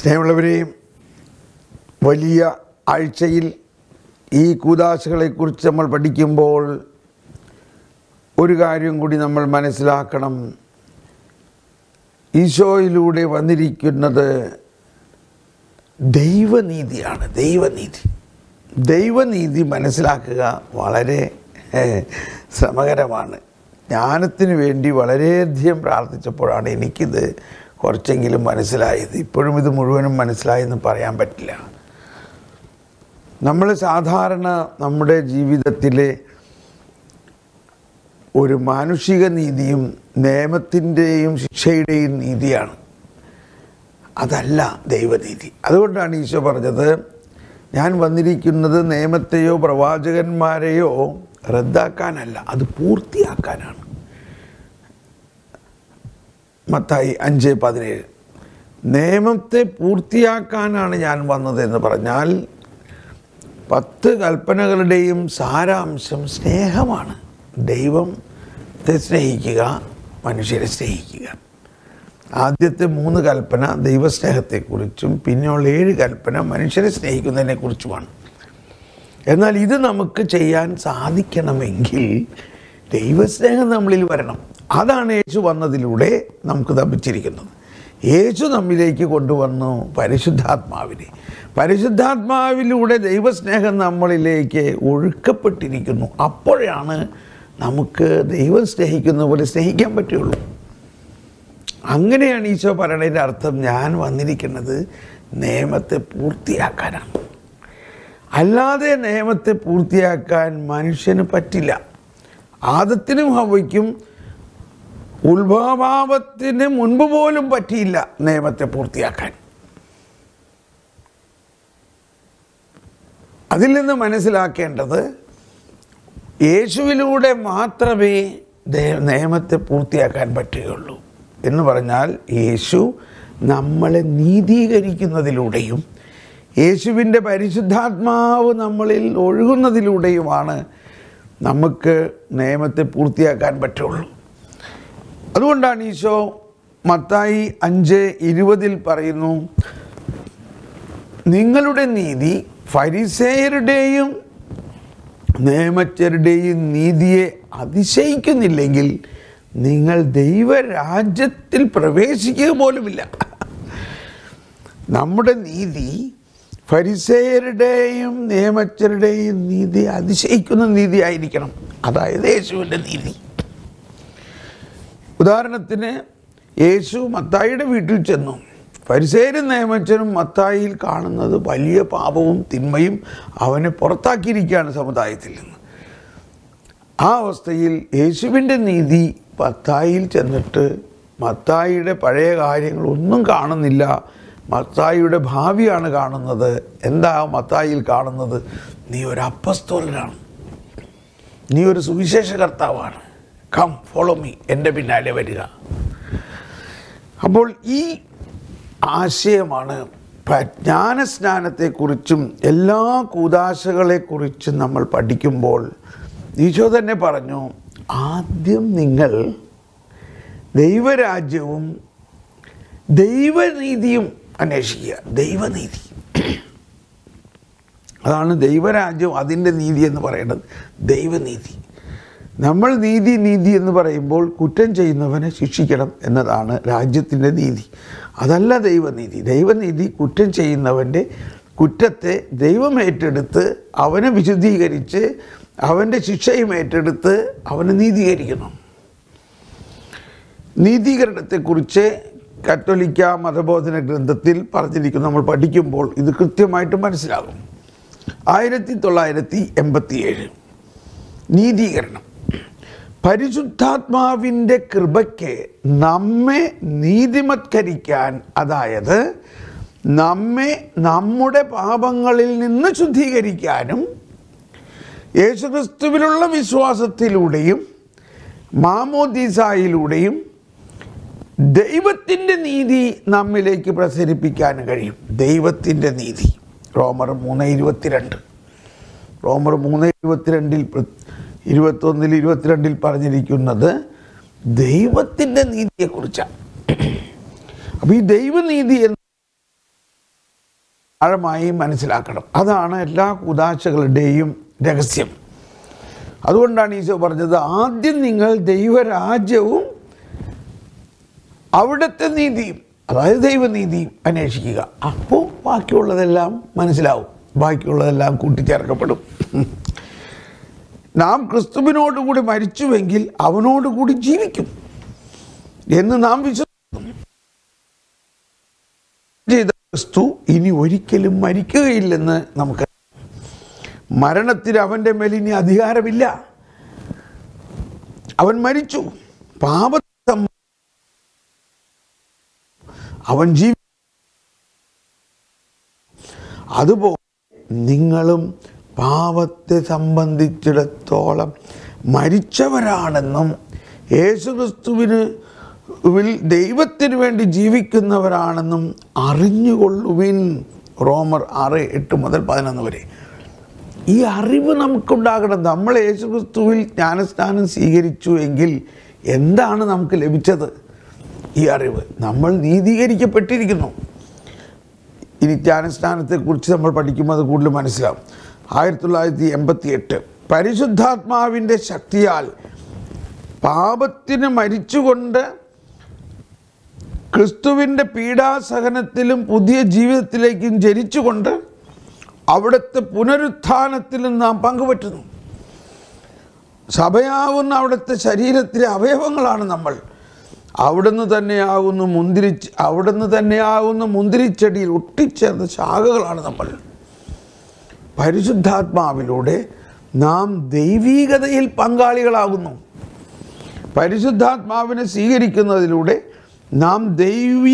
സ്നേഹമുള്ളവരെ വലിയ ആഴ്ചയിൽ ഈ കൂതാശകളെക്കുറിച്ച് നമ്മൾ പഠിക്കുമ്പോൾ ഒരു കാര്യം കൂടി നമ്മൾ മനസ്സിലാക്കണം ഈശോയിലൂടെ വന്നിരിക്കുന്നത് ദൈവനീതിയാണ് ദൈവനീതി ദൈവനീതി മനസ്സിലാക്കുക വളരെ ഏഹ്, ശ്രമകരമാണ് ജ്ഞാനത്തിന് വേണ്ടി വളരെയധികം പ്രാർത്ഥിച്ചപ്പോഴാണ് എനിക്കിത് കുറച്ചെങ്കിലും മനസ്സിലായത് ഇപ്പോഴും ഇത് മുഴുവനും മനസ്സിലായെന്ന് പറയാൻ പറ്റില്ല നമ്മൾ സാധാരണ നമ്മുടെ ജീവിതത്തിലെ ഒരു മാനുഷിക നീതിയും നിയമത്തിൻ്റെയും ശിക്ഷയുടെയും നീതിയാണ് അതല്ല ദൈവനീതി അതുകൊണ്ടാണ് ഈശോ പറഞ്ഞത് ഞാൻ വന്നിരിക്കുന്നത് നിയമത്തെയോ പ്രവാചകന്മാരെയോ റദ്ദാക്കാനല്ല അത് പൂർത്തിയാക്കാനാണ് മത്തായി അഞ്ച് പതിനേഴ് നിയമത്തെ പൂർത്തിയാക്കാനാണ് ഞാൻ വന്നതെന്ന് പറഞ്ഞാൽ പത്ത് കൽപ്പനകളുടെയും സാരാംശം സ്നേഹമാണ് ദൈവത്തെ സ്നേഹിക്കുക മനുഷ്യരെ സ്നേഹിക്കുക ആദ്യത്തെ മൂന്ന് കൽപ്പന ദൈവസ്നേഹത്തെക്കുറിച്ചും പിന്നെയുള്ള ഏഴ് കൽപ്പന മനുഷ്യരെ സ്നേഹിക്കുന്നതിനെക്കുറിച്ചുമാണ് എന്നാൽ ഇത് നമുക്ക് ചെയ്യാൻ സാധിക്കണമെങ്കിൽ ദൈവസ്നേഹം നമ്മളിൽ വരണം അതാണ് യേശു വന്നതിലൂടെ നമുക്ക് ലഭിച്ചിരിക്കുന്നത് യേശു നമ്മിലേക്ക് കൊണ്ടുവന്നു പരിശുദ്ധാത്മാവിനെ പരിശുദ്ധാത്മാവിലൂടെ ദൈവസ്നേഹം നമ്മളിലേക്ക് ഒഴുക്കപ്പെട്ടിരിക്കുന്നു അപ്പോഴാണ് നമുക്ക് ദൈവം സ്നേഹിക്കുന്ന പോലെ സ്നേഹിക്കാൻ പറ്റുള്ളൂ അങ്ങനെയാണ് ഈശോ പറയണതിൻ്റെ അർത്ഥം ഞാൻ വന്നിരിക്കുന്നത് നിയമത്തെ പൂർത്തിയാക്കാനാണ് അല്ലാതെ നിയമത്തെ പൂർത്തിയാക്കാൻ മനുഷ്യന് പറ്റില്ല ആദത്തിനും ഹവയ്ക്കും ഉത്ഭവഭാവത്തിന് മുൻപ് പോലും പറ്റിയില്ല നിയമത്തെ പൂർത്തിയാക്കാൻ അതിൽ നിന്ന് മനസ്സിലാക്കേണ്ടത് യേശുവിലൂടെ മാത്രമേ ദേ- നിയമത്തെ പൂർത്തിയാക്കാൻ പറ്റുകയുള്ളൂ എന്ന് പറഞ്ഞാൽ യേശു നമ്മളെ നീതീകരിക്കുന്നതിലൂടെയും യേശുവിൻ്റെ പരിശുദ്ധാത്മാവ് നമ്മളിൽ ഒഴുകുന്നതിലൂടെയുമാണ് നമുക്ക് നിയമത്തെ പൂർത്തിയാക്കാൻ പറ്റുള്ളൂ അതുകൊണ്ടാണ് ഈശോ മത്തായി അഞ്ച് ഇരുപതിൽ പറയുന്നു നിങ്ങളുടെ നീതി ഫരിസേയരുടെയും നിയമജ്ഞരുടെയും നീതിയെ അതിശയിക്കുന്നില്ലെങ്കിൽ നിങ്ങൾ ദൈവരാജ്യത്തിൽ പ്രവേശിക്കുക പോലുമില്ല നമ്മുടെ നീതി ഫരിസേയരുടെയും നിയമജ്ഞരുടെയും നീതി അതിശയിക്കുന്ന നീതി ആയിരിക്കണം അതായത് യേശുവിൻ്റെ നീതി ഉദാഹരണത്തിന് യേശു മത്തായിയുടെ വീട്ടിൽ ചെന്നു പരിസേരും നിയമച്ചനും മത്തായിയിൽ കാണുന്നത് വലിയ പാപവും തിന്മയും അവനെ പുറത്താക്കിയിരിക്കുകയാണ് സമുദായത്തിൽ നിന്ന് ആ അവസ്ഥയിൽ യേശുവിൻ്റെ നീതി മത്തായിയിൽ ചെന്നിട്ട് മത്തായിയുടെ പഴയ കാര്യങ്ങളൊന്നും കാണുന്നില്ല മത്തായിയുടെ ഭാവിയാണ് കാണുന്നത് എന്താ മത്തായിയിൽ കാണുന്നത് നീ ഒരു അപ്പസ്തോലനാണ് നീ ഒരു സുവിശേഷ കർത്താവാണ് കം ഫോളോ മീ എൻ്റെ പിന്നാലെ വരിക അപ്പോൾ ഈ ആശയമാണ് പ- ജ്ഞാനസ്നാനത്തെക്കുറിച്ചും എല്ലാ കൂതാശകളെക്കുറിച്ചും നമ്മൾ പഠിക്കുമ്പോൾ ഈശോ തന്നെ പറഞ്ഞു ആദ്യം നിങ്ങൾ ദൈവരാജ്യവും ദൈവനീതിയും അന്വേഷിക്കുക ദൈവനീതി അതാണ് ദൈവരാജ്യം അതിൻ്റെ നീതി എന്ന് പറയുന്നത് ദൈവനീതി നമ്മൾ നീതി നീതി എന്ന് പറയുമ്പോൾ കുറ്റം ചെയ്യുന്നവനെ ശിക്ഷിക്കണം എന്നതാണ് രാജ്യത്തിൻ്റെ നീതി അതല്ല ദൈവനീതി ദൈവനീതി കുറ്റം ചെയ്യുന്നവൻ്റെ കുറ്റത്തെ ദൈവം ഏറ്റെടുത്ത് അവനെ വിശുദ്ധീകരിച്ച് അവൻ്റെ ശിക്ഷയും ഏറ്റെടുത്ത് അവനെ നീതീകരിക്കണം നീതീകരണത്തെക്കുറിച്ച് കത്തോലിക്ക മതബോധന ഗ്രന്ഥത്തിൽ പറഞ്ഞിരിക്കുന്നു നമ്മൾ പഠിക്കുമ്പോൾ ഇത് കൃത്യമായിട്ട് മനസ്സിലാകും ആയിരത്തി തൊള്ളായിരത്തി എൺപത്തിയേഴ് നീതീകരണം പരിശുദ്ധാത്മാവിൻ്റെ കൃപയ്ക്ക് നമ്മെ നീതിമത്കരിക്കാൻ അതായത് നമ്മെ നമ്മുടെ പാപങ്ങളിൽ നിന്ന് ശുദ്ധീകരിക്കാനും യേശുക്രിസ്തുവിലുള്ള വിശ്വാസത്തിലൂടെയും മാമോദീസായിലൂടെയും ദൈവത്തിൻ്റെ നീതി നമ്മിലേക്ക് പ്രസരിപ്പിക്കാൻ കഴിയും ദൈവത്തിൻ്റെ നീതി റോമർ മൂന്ന് ഇരുപത്തിരണ്ട് റോമർ മൂന്ന് ഇരുപത്തിരണ്ടിൽ പ്ര- ഇരുപത്തൊന്നിൽ ഇരുപത്തിരണ്ടിൽ പറഞ്ഞിരിക്കുന്നത് ദൈവത്തിൻ്റെ നീതിയെക്കുറിച്ചാണ് അപ്പോൾ ഈ ദൈവനീതി എന്ന് ആഴമായി മനസ്സിലാക്കണം അതാണ് എല്ലാ കുതാശകളുടെയും രഹസ്യം അതുകൊണ്ടാണ് ഈശോ പറഞ്ഞത് ആദ്യം നിങ്ങൾ ദൈവരാജ്യവും അവിടുത്തെ നീതിയും അതായത് ദൈവനീതിയും അന്വേഷിക്കുക അപ്പോൾ ബാക്കിയുള്ളതെല്ലാം മനസ്സിലാവും ബാക്കിയുള്ളതെല്ലാം കൂട്ടിച്ചേർക്കപ്പെടും നാം ക്രിസ്തുവിനോടുകൂടി മരിച്ചുവെങ്കിൽ അവനോടുകൂടി ജീവിക്കും എന്ന് നാം വിശ്വസിക്കുന്നു ചെയ്ത ക്രിസ്തു ഇനി ഒരിക്കലും മരിക്കുകയില്ലെന്ന് നമുക്ക് മരണത്തിന് അവൻ്റെ മേൽ ഇനി അധികാരമില്ല അവൻ മരിച്ചു പാപത്തെ സംബ- അവൻ ജീവി അതുപോലെ നിങ്ങളും പാപത്തെ സംബന്ധിച്ചിടത്തോളം മരിച്ചവരാണെന്നും യേശുക്രിസ്തുവിന് വിൽ ദൈവത്തിന് വേണ്ടി ജീവിക്കുന്നവരാണെന്നും അറിഞ്ഞുകൊള്ളുവിൻ റോമർ ആറ് എട്ട് മുതൽ പതിനൊന്ന് വരെ ഈ അറിവ് നമുക്കുണ്ടാകണം നമ്മൾ യേശുക്രിസ്തുവിൽ ജ്ഞാനസ്നാനം സ്വീകരിച്ചു എങ്കിൽ എന്താണ് നമുക്ക് ലഭിച്ചത് ഈ അറിവ് നമ്മൾ നീതീകരിക്കപ്പെട്ടിരിക്കുന്നു ഇനി ജ്ഞാനസ്നാനത്തെക്കുറിച്ച് നമ്മൾ പഠിക്കുമ്പോൾ അത് കൂടുതൽ മനസ്സിലാവും ആയിരത്തി തൊള്ളായിരത്തി എൺപത്തി എട്ട് പരിശുദ്ധാത്മാവിൻ്റെ ശക്തിയാൽ പാപത്തിന് മരിച്ചുകൊണ്ട് ക്രിസ്തുവിൻ്റെ പീഡാസഹനത്തിലും പുതിയ ജീവിതത്തിലേക്കും ജനിച്ചുകൊണ്ട് അവിടുത്തെ പുനരുത്ഥാനത്തിലും നാം പങ്കുപറ്റുന്നു സഭയാകുന്ന അവിടുത്തെ ശരീരത്തിലെ അവയവങ്ങളാണ് നമ്മൾ അവിടുന്ന് തന്നെയാകുന്നു മുന്തിരി അവിടുന്ന് തന്നെയാകുന്ന മുന്തിരിച്ചെടിയിൽ ഒട്ടിച്ചേർന്ന ശാഖകളാണ് നമ്മൾ പരിശുദ്ധാത്മാവിലൂടെ നാം ദൈവീകതയിൽ പങ്കാളികളാകുന്നു പരിശുദ്ധാത്മാവിനെ സ്വീകരിക്കുന്നതിലൂടെ നാം ദൈവിക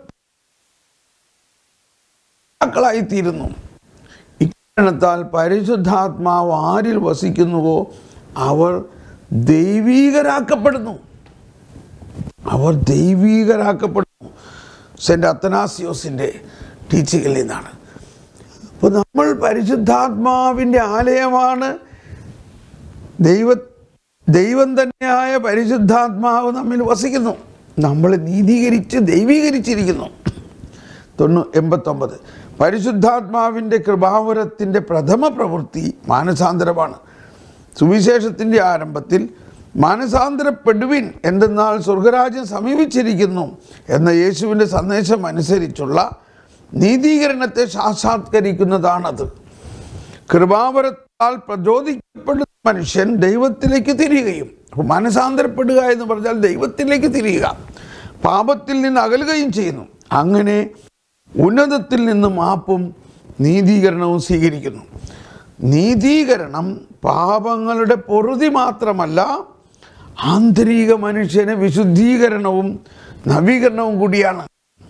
ായിത്തീരുന്നു ഇക്കാരണത്താൽ പരിശുദ്ധാത്മാവ് ആരിൽ വസിക്കുന്നുവോ അവർ ദൈവീകരാക്കപ്പെടുന്നു അവർ ദൈവീകരാക്കപ്പെടുന്നു സെൻറ്റ് അത്തനാസിയോസിൻ്റെ ടീച്ചിങ്ങിൽ നിന്നാണ് അപ്പോൾ നമ്മൾ പരിശുദ്ധാത്മാവിൻ്റെ ആലയമാണ് ദൈവ ദൈവം തന്നെയായ പരിശുദ്ധാത്മാവ് നമ്മിൽ വസിക്കുന്നു നമ്മൾ നീതീകരിച്ച് ദൈവീകരിച്ചിരിക്കുന്നു തൊണ്ണൂ എൺപത്തൊമ്പത് പരിശുദ്ധാത്മാവിൻ്റെ കൃപാവരത്തിൻ്റെ പ്രഥമ പ്രവൃത്തി മാനസാന്തരമാണ് സുവിശേഷത്തിൻ്റെ ആരംഭത്തിൽ മാനസാന്തരപ്പെടുവിൻ എന്തെന്നാൽ സ്വർഗരാജ്യം സമീപിച്ചിരിക്കുന്നു എന്ന യേശുവിൻ്റെ സന്ദേശം അനുസരിച്ചുള്ള നീതീകരണത്തെ സാക്ഷാത്കരിക്കുന്നതാണത് കൃപാവരത്താൽ പ്രചോദിക്കപ്പെടുന്ന മനുഷ്യൻ ദൈവത്തിലേക്ക് തിരിയുകയും അപ്പോൾ മനസാന്തരപ്പെടുക എന്ന് പറഞ്ഞാൽ ദൈവത്തിലേക്ക് തിരിയുക പാപത്തിൽ നിന്ന് അകലുകയും ചെയ്യുന്നു അങ്ങനെ ഉന്നതത്തിൽ നിന്ന് മാപ്പും നീതീകരണവും സ്വീകരിക്കുന്നു നീതീകരണം പാപങ്ങളുടെ പൊറുതി മാത്രമല്ല ആന്തരിക മനുഷ്യന് വിശുദ്ധീകരണവും നവീകരണവും കൂടിയാണ്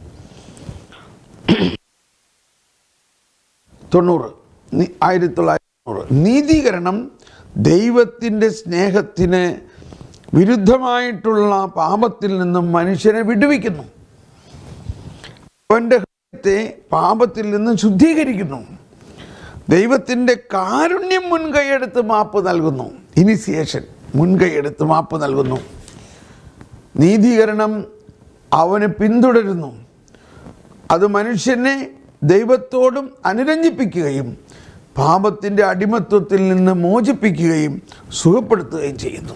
തൊണ്ണൂറ് നി- ആയിരത്തി തൊള്ളായിരത്തി തൊണ്ണൂറ് നീതീകരണം ദൈവത്തിൻ്റെ സ്നേഹത്തിന് വിരുദ്ധമായിട്ടുള്ള പാപത്തിൽ നിന്നും മനുഷ്യനെ വിടുവിക്കുന്നു അവൻ്റെ ഹൃദയത്തെ പാപത്തിൽ നിന്നും ശുദ്ധീകരിക്കുന്നു ദൈവത്തിൻ്റെ കാരുണ്യം മുൻകൈയെടുത്ത് മാപ്പ് നൽകുന്നു ഇനിസിയേഷൻ മുൻകൈയെടുത്ത് മാപ്പ് നൽകുന്നു നീതീകരണം അവനെ പിന്തുടരുന്നു അത് മനുഷ്യനെ ദൈവത്തോടും അനുരഞ്ജിപ്പിക്കുകയും പാപത്തിൻ്റെ അടിമത്വത്തിൽ നിന്ന് മോചിപ്പിക്കുകയും സുഖപ്പെടുത്തുകയും ചെയ്യുന്നു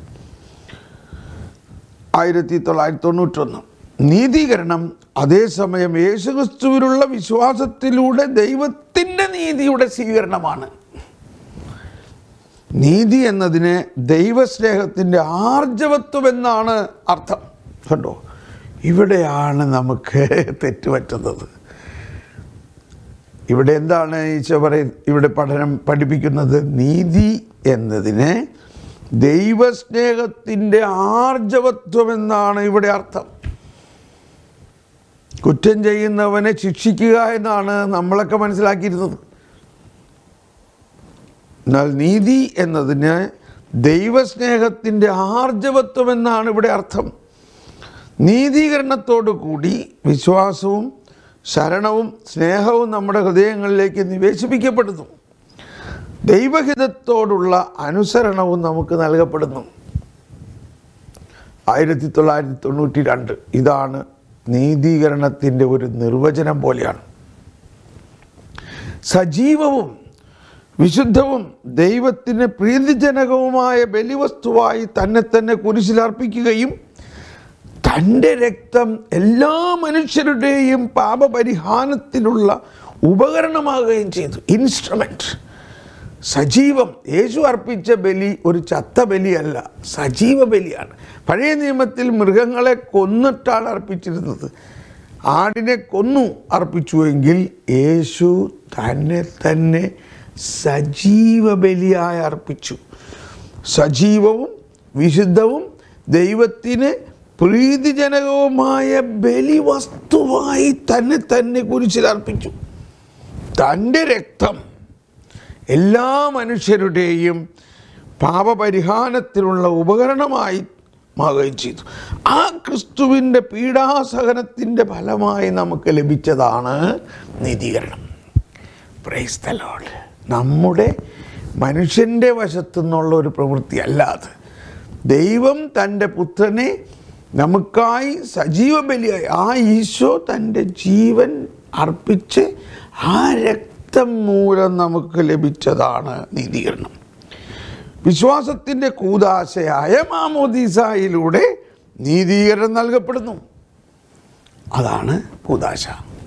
ആയിരത്തി തൊള്ളായിരത്തി തൊണ്ണൂറ്റൊന്ന് നീതീകരണം അതേസമയം യേശുക്രിസ്തുവിലുള്ള വിശ്വാസത്തിലൂടെ ദൈവത്തിൻ്റെ നീതിയുടെ സ്വീകരണമാണ് നീതി എന്നതിന് ദൈവസ്നേഹത്തിൻ്റെ ആർജവത്വം എന്നാണ് അർത്ഥം കണ്ടോ ഇവിടെയാണ് നമുക്ക് തെറ്റുപറ്റുന്നത് ഇവിടെ എന്താണ് ഈശോ പറയ ഇവിടെ പഠനം പഠിപ്പിക്കുന്നത് നീതി എന്നതിന് ദൈവസ്നേഹത്തിൻ്റെ ആർജവത്വം എന്നാണ് ഇവിടെ അർത്ഥം കുറ്റം ചെയ്യുന്നവനെ ശിക്ഷിക്കുക എന്നാണ് നമ്മളൊക്കെ മനസ്സിലാക്കിയിരുന്നത് എന്നാൽ നീതി എന്നതിന് ദൈവസ്നേഹത്തിൻ്റെ ആർജവത്വം എന്നാണ് ഇവിടെ അർത്ഥം നീതീകരണത്തോടു കൂടി വിശ്വാസവും ശരണവും സ്നേഹവും നമ്മുടെ ഹൃദയങ്ങളിലേക്ക് നിവേശിപ്പിക്കപ്പെടുന്നു ദൈവഹിതത്തോടുള്ള അനുസരണവും നമുക്ക് നൽകപ്പെടുന്നു ആയിരത്തി തൊള്ളായിരത്തി തൊണ്ണൂറ്റി രണ്ട് ഇതാണ് നീതീകരണത്തിൻ്റെ ഒരു നിർവചനം പോലെയാണ് സജീവവും വിശുദ്ധവും ദൈവത്തിന് പ്രീതിജനകവുമായ ബലിവസ്തുവായി തന്നെ തന്നെ കുരിശിലർപ്പിക്കുകയും തൻ്റെ രക്തം എല്ലാ മനുഷ്യരുടെയും പാപപരിഹാരത്തിനുള്ള ഉപകരണമാകുകയും ചെയ്തു ഇൻസ്ട്രുമെൻറ്റ് സജീവം യേശു അർപ്പിച്ച ബലി ഒരു ചത്ത ബലിയല്ല സജീവ ബലിയാണ് പഴയ നിയമത്തിൽ മൃഗങ്ങളെ കൊന്നിട്ടാണ് അർപ്പിച്ചിരുന്നത് ആടിനെ കൊന്നു അർപ്പിച്ചുവെങ്കിൽ യേശു തന്നെ തന്നെ സജീവ ബലിയായി അർപ്പിച്ചു സജീവവും വിശുദ്ധവും ദൈവത്തിന് പ്രീതിജനകവുമായ ബലി വസ്തുവായി തന്നെ തന്നെ കുരിശിൽ അർപ്പിച്ചു തൻ്റെ രക്തം എല്ലാ മനുഷ്യരുടെയും പാപപരിഹാരത്തിനുള്ള ഉപകരണമായി മാറുകയും ചെയ്തു ആ ക്രിസ്തുവിൻ്റെ പീഡാസഹനത്തിൻ്റെ ഫലമായി നമുക്ക് ലഭിച്ചതാണ് നീതീകരണം പ്രൈസ് ദ ലോർഡ് നമ്മുടെ മനുഷ്യൻ്റെ വശത്തു നിന്നുള്ള ഒരു പ്രവൃത്തി അല്ലാതെ ദൈവം തൻ്റെ പുത്രനെ നമുക്കായി സജീവ ബലിയായി ആ ഈശോ തൻ്റെ ജീവൻ അർപ്പിച്ച് ആ രക്തം മൂലം നമുക്ക് ലഭിച്ചതാണ് നീതീകരണം വിശ്വാസത്തിൻ്റെ കൂതാശയായ മാമോദീസായിലൂടെ നീതീകരണം നൽകപ്പെടുന്നു അതാണ് കൂതാശ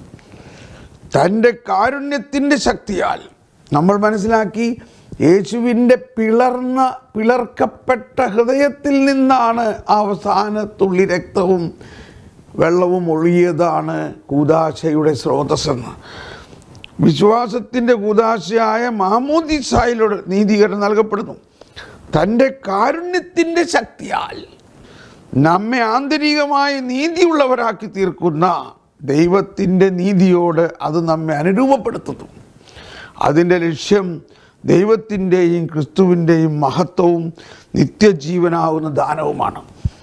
തൻ്റെ കാരുണ്യത്തിൻ്റെ ശക്തിയാൽ നമ്മൾ മനസ്സിലാക്കി യേശുവിൻ്റെ പിളർന്ന പിളർക്കപ്പെട്ട ഹൃദയത്തിൽ നിന്നാണ് അവസാന തുള്ളി രക്തവും വെള്ളവും ഒഴുകിയതാണ് കൂതാശയുടെ സ്രോതസ്സെന്ന് വിശ്വാസത്തിൻ്റെ കൂതാശയായ മാമോദിസായിലൂടെ നീതീകരണം നൽകപ്പെടുന്നു തൻ്റെ കാരുണ്യത്തിൻ്റെ ശക്തിയാൽ നമ്മെ ആന്തരികമായി നീതിയുള്ളവരാക്കി തീർക്കുന്ന ദൈവത്തിൻ്റെ നീതിയോട് അത് നമ്മെ അനുരൂപപ്പെടുത്തുന്നു അതിൻ്റെ ലക്ഷ്യം ദൈവത്തിൻ്റെയും ക്രിസ്തുവിൻ്റെയും മഹത്വവും നിത്യജീവനാവുന്ന ദാനവുമാണ്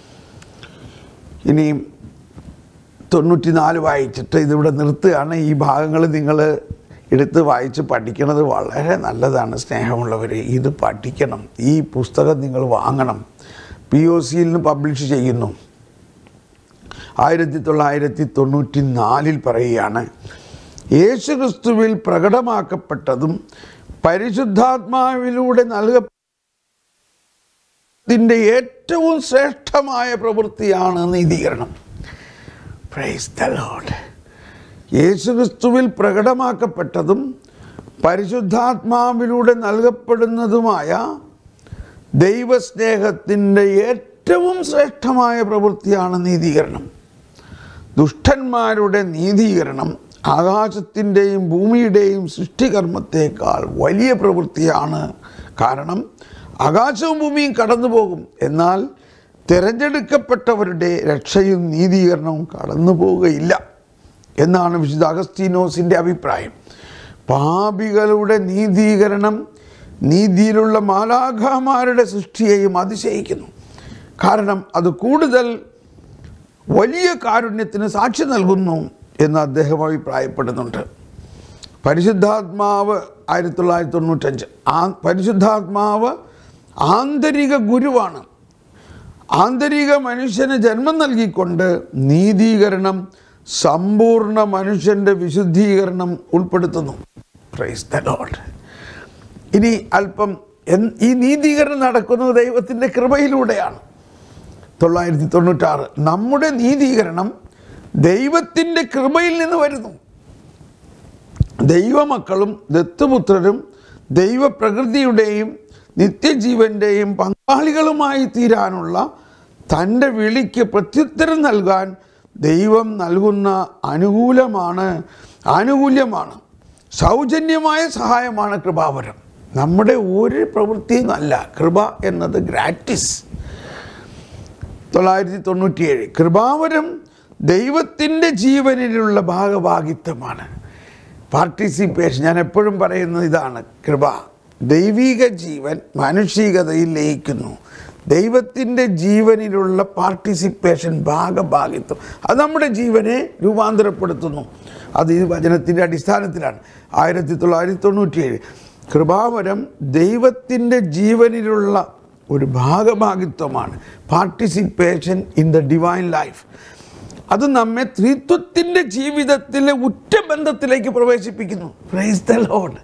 ഇനി തൊണ്ണൂറ്റിനാല് വായിച്ചിട്ട് ഇതിവിടെ നിർത്തുകയാണ് ഈ ഭാഗങ്ങൾ നിങ്ങൾ എടുത്ത് വായിച്ച് പഠിക്കുന്നത് വളരെ നല്ലതാണ് സ്നേഹമുള്ളവർ ഇത് പഠിക്കണം ഈ പുസ്തകം നിങ്ങൾ വാങ്ങണം പി ഒ സിയിൽ നിന്ന് പബ്ലിഷ് ചെയ്യുന്നു ആയിരത്തി തൊള്ളായിരത്തി തൊണ്ണൂറ്റി നാലിൽ പറയുകയാണ് യേശു ക്രിസ്തുവിൽ പ്രകടമാക്കപ്പെട്ടതും പരിശുദ്ധാത്മാവിലൂടെ നൽകത്തിൻ്റെ ഏറ്റവും ശ്രേഷ്ഠമായ പ്രവൃത്തിയാണ് നീതീകരണം പ്രൈസ് ദ ലോഡ് യേശുക്രിസ്തുവിൽ പ്രകടമാക്കപ്പെട്ടതും പരിശുദ്ധാത്മാവിലൂടെ നൽകപ്പെടുന്നതുമായ ദൈവസ്നേഹത്തിൻ്റെ ഏറ്റവും ശ്രേഷ്ഠമായ പ്രവൃത്തിയാണ് നീതീകരണം ദുഷ്ടന്മാരുടെ നീതീകരണം ആകാശത്തിൻ്റെയും ഭൂമിയുടെയും സൃഷ്ടികർമ്മത്തേക്കാൾ വലിയ പ്രവൃത്തിയാണ് കാരണം ആകാശവും ഭൂമിയും കടന്നു പോകും എന്നാൽ തിരഞ്ഞെടുക്കപ്പെട്ടവരുടെ രക്ഷയും നീതീകരണവും കടന്നു പോവുകയില്ല എന്നാണ് വിശുദ്ധ അഗസ്തീനോസിൻ്റെ അഭിപ്രായം പാപികളുടെ നീതീകരണം നീതിയിലുള്ള മാലാഖമാരുടെ സൃഷ്ടിയെയും അതിശയിക്കുന്നു കാരണം അത് കൂടുതൽ വലിയ കാരുണ്യത്തിന് സാക്ഷി നൽകുന്നു എന്ന് അദ്ദേഹം അഭിപ്രായപ്പെടുന്നുണ്ട് പരിശുദ്ധാത്മാവ് ആയിരത്തി തൊള്ളായിരത്തി തൊണ്ണൂറ്റഞ്ച് ആ പരിശുദ്ധാത്മാവ് ആന്തരിക ഗുരുവാണ് ആന്തരിക മനുഷ്യന് ജന്മം നൽകിക്കൊണ്ട് നീതീകരണം സമ്പൂർണ്ണ മനുഷ്യൻ്റെ വിശുദ്ധീകരണം ഉൾപ്പെടുത്തുന്നു പ്രൈസ് ദ ലോഡ് ഇനി അല്പം എൻ- ഈ നീതീകരണം നടക്കുന്നത് ദൈവത്തിൻ്റെ കൃപയിലൂടെയാണ് തൊള്ളായിരത്തി തൊണ്ണൂറ്റാറ് നമ്മുടെ നീതീകരണം ദൈവത്തിൻ്റെ കൃപയിൽ നിന്ന് വരുന്നു ദൈവമക്കളും ദത്തുപുത്രരും ദൈവപ്രകൃതിയുടെയും നിത്യജീവൻ്റെയും പങ്കാളികളുമായി തീരാനുള്ള തൻ്റെ വിളിക്ക് പ്രത്യുത്തരം നൽകാൻ ദൈവം നൽകുന്ന അനുകൂലമാണ് ആനുകൂല്യമാണ് സൗജന്യമായ സഹായമാണ് കൃപാവരം നമ്മുടെ ഒരു പ്രവൃത്തിയും അല്ല കൃപ എന്നത് ഗ്രാറ്റിസ് തൊള്ളായിരത്തി തൊണ്ണൂറ്റിയേഴ് കൃപാവരം ദൈവത്തിൻ്റെ ജീവനിലുള്ള ഭാഗഭാഗിത്വമാണ് പാർട്ടിസിപ്പേഷൻ ഞാൻ എപ്പോഴും പറയുന്നത് ഇതാണ് കൃപ ദൈവിക ജീവൻ മാനുഷികതയിൽ ലയിക്കുന്നു ദൈവത്തിൻ്റെ ജീവനിലുള്ള പാർട്ടിസിപ്പേഷൻ ഭാഗഭാഗിത്വം അത് നമ്മുടെ ജീവനെ രൂപാന്തരപ്പെടുത്തുന്നു അത് ഈ വചനത്തിൻ്റെ അടിസ്ഥാനത്തിലാണ് ആയിരത്തി തൊള്ളായിരത്തി തൊണ്ണൂറ്റിയേഴ് കൃപാവരം ദൈവത്തിൻ്റെ ജീവനിലുള്ള ഒരു ഭാഗഭാഗിത്വമാണ് participation in the divine life അത് നമ്മെ ത്രിത്വത്തിൻ്റെ ജീവിതത്തിലെ ഉറ്റ ബന്ധത്തിലേക്ക് പ്രവേശിപ്പിക്കുന്നു പ്രൈസ് ദ ലോഡ്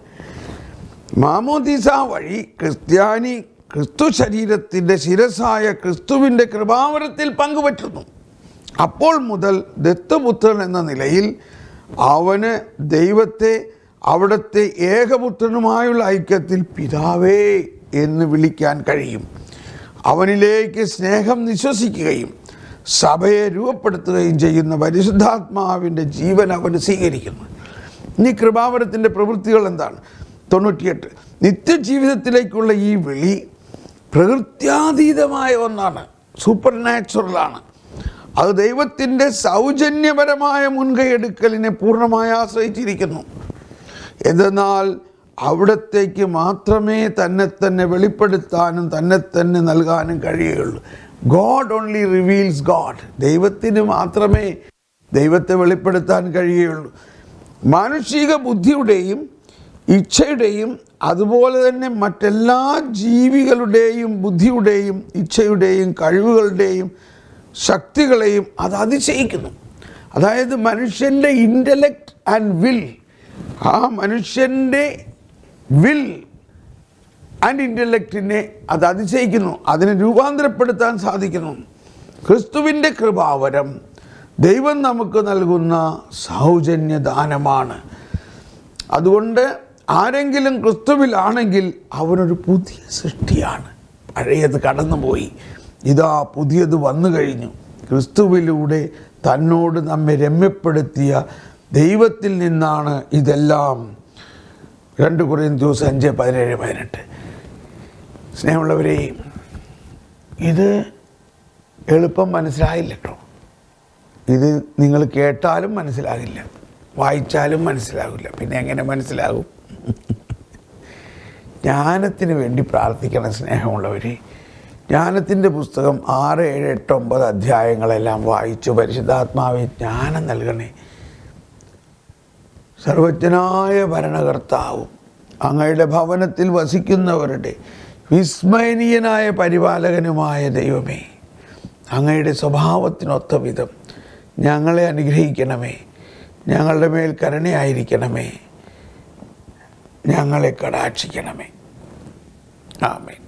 മാമോദീസ വഴി ക്രിസ്ത്യാനി ക്രിസ്തു ശരീരത്തിൻ്റെ ശിരസായ ക്രിസ്തുവിൻ്റെ കൃപാവരത്തിൽ പങ്കുപറ്റുന്നു അപ്പോൾ മുതൽ ദത്തുപുത്രൻ എന്ന നിലയിൽ അവന് ദൈവത്തെ അവിടുത്തെ ഏകപുത്രനുമായുള്ള ഐക്യത്തിൽ പിതാവേ എന്ന് വിളിക്കാൻ കഴിയും അവനിലേക്ക് സ്നേഹം നിശ്വസിക്കുകയും സഭയെ രൂപപ്പെടുത്തുകയും ചെയ്യുന്ന പരിശുദ്ധാത്മാവിൻ്റെ ജീവൻ അവന് സ്വീകരിക്കുന്നു ഇനി കൃപാവരത്തിൻ്റെ പ്രവൃത്തികൾ എന്താണ് തൊണ്ണൂറ്റിയെട്ട് നിത്യജീവിതത്തിലേക്കുള്ള ഈ വിളി പ്രകൃത്യാതീതമായ ഒന്നാണ് സൂപ്പർ നാച്ചുറലാണ് അത് ദൈവത്തിൻ്റെ സൗജന്യപരമായ മുൻകൈയെടുക്കലിനെ പൂർണ്ണമായി ആശ്രയിച്ചിരിക്കുന്നു എന്തെന്നാൽ അവിടത്തേക്ക് മാത്രമേ തന്നെ തന്നെ വെളിപ്പെടുത്താനും തന്നെ തന്നെ നൽകാനും കഴിയുകയുള്ളൂ ഗോഡ് ഓൺലി റിവീൽസ് ഗോഡ് ദൈവത്തിന് മാത്രമേ ദൈവത്തെ വെളിപ്പെടുത്താൻ കഴിയുകയുള്ളൂ മാനുഷിക ബുദ്ധിയുടെയും ഇച്ഛയുടെയും അതുപോലെ തന്നെ മറ്റെല്ലാ ജീവികളുടെയും ബുദ്ധിയുടെയും ഇച്ഛയുടെയും കഴിവുകളുടെയും ശക്തികളെയും അത് അതിശയിക്കുന്നു അതായത് മനുഷ്യൻ്റെ ഇൻ്റലക്റ്റ് ആൻഡ് വിൽ ആ മനുഷ്യൻ്റെ വിൽ ആൻഡ് ഇൻ്റലക്റ്റിനെ അത് അതിശയിക്കുന്നു അതിനെ രൂപാന്തരപ്പെടുത്താൻ സാധിക്കുന്നു ക്രിസ്തുവിൻ്റെ കൃപാവരം ദൈവം നമുക്ക് നൽകുന്ന സൗജന്യ ദാനമാണ് അതുകൊണ്ട് ആരെങ്കിലും ക്രിസ്തുവിലാണെങ്കിൽ അവനൊരു പുതിയ സൃഷ്ടിയാണ് പഴയത് കടന്നുപോയി ഇതാ പുതിയത് വന്നു കഴിഞ്ഞു ക്രിസ്തുവിലൂടെ തന്നോട് നമ്മെ രമ്യപ്പെടുത്തിയ ദൈവത്തിൽ നിന്നാണ് ഇതെല്ലാം രണ്ട് ദിവസം അഞ്ച് പതിനേഴ് പതിനെട്ട് സ്നേഹമുള്ളവരെ ഇത് എളുപ്പം മനസ്സിലായില്ല കേട്ടോ ഇത് നിങ്ങൾ കേട്ടാലും മനസ്സിലാകില്ല വായിച്ചാലും മനസ്സിലാകില്ല പിന്നെ എങ്ങനെ മനസ്സിലാകും ജ്ഞാനത്തിന് വേണ്ടി പ്രാർത്ഥിക്കണം സ്നേഹമുള്ളവർ ജ്ഞാനത്തിൻ്റെ പുസ്തകം ആറ് ഏഴ് എട്ട് ഒമ്പത് അധ്യായങ്ങളെല്ലാം വായിച്ചു പരിശുദ്ധാത്മാവെ ജ്ഞാനം നൽകണേ സർവജ്ഞനായ ഭരണകർത്താവും അങ്ങയുടെ ഭവനത്തിൽ വസിക്കുന്നവരുടെ വിസ്മയനീയനായ പരിപാലകനുമായ ദൈവമേ അങ്ങയുടെ സ്വഭാവത്തിനൊത്ത വിധം ഞങ്ങളെ അനുഗ്രഹിക്കണമേ ഞങ്ങളുടെ മേൽ കരുണയായിരിക്കണമേ ഞങ്ങളെ കടാക്ഷിക്കണമേ ആമേൻ